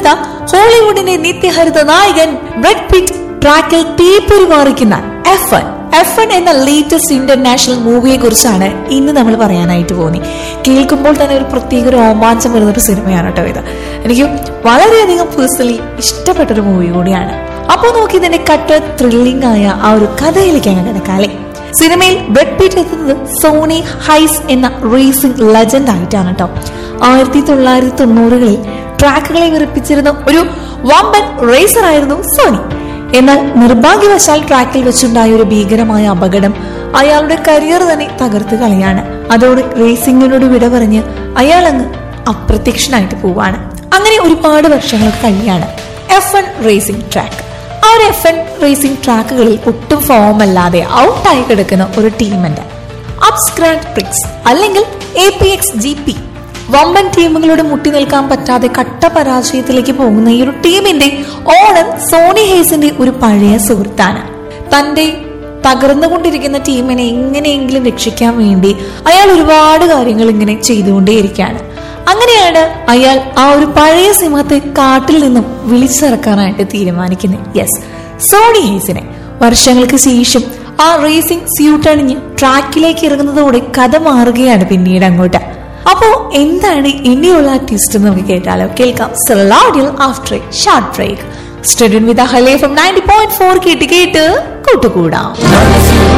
ഇതാ ഹോളിവുഡിന്റെ നിത്യഹരിത നായകൻ ബ്രെഡ് പിറ്റ് ട്രാക്കിൽ തീപ്പൊരി മാറിക്കുന്ന എഫ് എൻ എഫ് എൻ എന്ന ലേറ്റസ്റ്റ് ഇന്റർനാഷണൽ മൂവിയെ കുറിച്ചാണ് ഇന്ന് നമ്മൾ പറയാനായിട്ട് പോകുന്നത് കേൾക്കുമ്പോൾ തന്നെ ഒരു പ്രത്യേക രോമാഞ്ചം വരുന്ന ഒരു സിനിമയാണ് കേട്ടോ ഇത് എനിക്ക് വളരെയധികം പേഴ്സണലി ഇഷ്ടപ്പെട്ടൊരു മൂവി കൂടിയാണ് അപ്പോൾ നോക്കി ഇതിന്റെ കട്ട് ത്രില്ലിംഗ് ആയ ആ ഒരു കഥയിലേക്ക് അങ്ങനെ കിടക്കാല്ലേ സിനിമയിൽ ബ്രെഡ് പീറ്റ് എത്തുന്നത് സോണി ഹൈസ് എന്ന റേസിംഗ് ലെജൻഡ് ആയിട്ടാണ് കേട്ടോ ആയിരത്തി തൊള്ളായിരത്തി തൊണ്ണൂറുകളിൽ ട്രാക്കുകളെ വിറപ്പിച്ചിരുന്ന ഒരു വമ്പൻ റേസർ ആയിരുന്നു സോണി എന്നാൽ നിർഭാഗ്യവശാൽ ട്രാക്കിൽ വെച്ചുണ്ടായ ഒരു ഭീകരമായ അപകടം അയാളുടെ കരിയർ തന്നെ തകർത്ത് കളയാണ് അതോടെ റേസിംഗിനോട് വിട പറഞ്ഞ് അയാൾ അങ്ങ് അപ്രത്യക്ഷനായിട്ട് പോവാണ് അങ്ങനെ ഒരുപാട് വർഷങ്ങൾ കഴിയാണ് എഫ് എൻ റേസിംഗ് ട്രാക്ക് ആ ഒരു എഫ് എൻ റേസിംഗ് ട്രാക്കുകളിൽ ഒട്ടും ഫോം അല്ലാതെ ഔട്ടായി കിടക്കുന്ന ഒരു ടീമുണ്ട് അപ്സ് ഗ്രാൻഡ് പ്രിക്സ് അല്ലെങ്കിൽ A P X G P വമ്പൻ ടീമുകളോട് മുട്ടി നിൽക്കാൻ പറ്റാതെ കട്ട പരാജയത്തിലേക്ക് പോകുന്ന ഈ ഒരു ടീമിന്റെ ഓണർ സോണി ഹേസിന്റെ ഒരു പഴയ സുഹൃത്താണ് തന്റെ തകർന്നുകൊണ്ടിരിക്കുന്ന ടീമിനെ എങ്ങനെയെങ്കിലും രക്ഷിക്കാൻ വേണ്ടി അയാൾ ഒരുപാട് കാര്യങ്ങൾ ഇങ്ങനെ ചെയ്തുകൊണ്ടേയിരിക്കുകയാണ് അങ്ങനെയാണ് അയാൾ ആ ഒരു പഴയ സിംഹത്തെ കാട്ടിൽ നിന്നും വിളിച്ചിറക്കാനായിട്ട് തീരുമാനിക്കുന്നത് യെസ് സോണി ഹേസിനെ വർഷങ്ങൾക്ക് ശേഷം ആ റേസിംഗ് സ്യൂട്ട് അണിഞ്ഞ് ട്രാക്കിലേക്ക് ഇറങ്ങുന്നതോടെ കഥ മാറുകയാണ് പിന്നീട് അങ്ങോട്ട് അപ്പോ എന്താണ് ഇനിയുള്ള ട്വിസ്റ്റ് നമുക്ക് കേട്ടാലോ കേൾക്കാം സലാഡിൽ after a short break student with ഹലേ ഫ്രം നയൻറ്റി പോയിന്റ് ഫോർ കേട്ട് കേട്ട് കൂട്ടുകൂടാം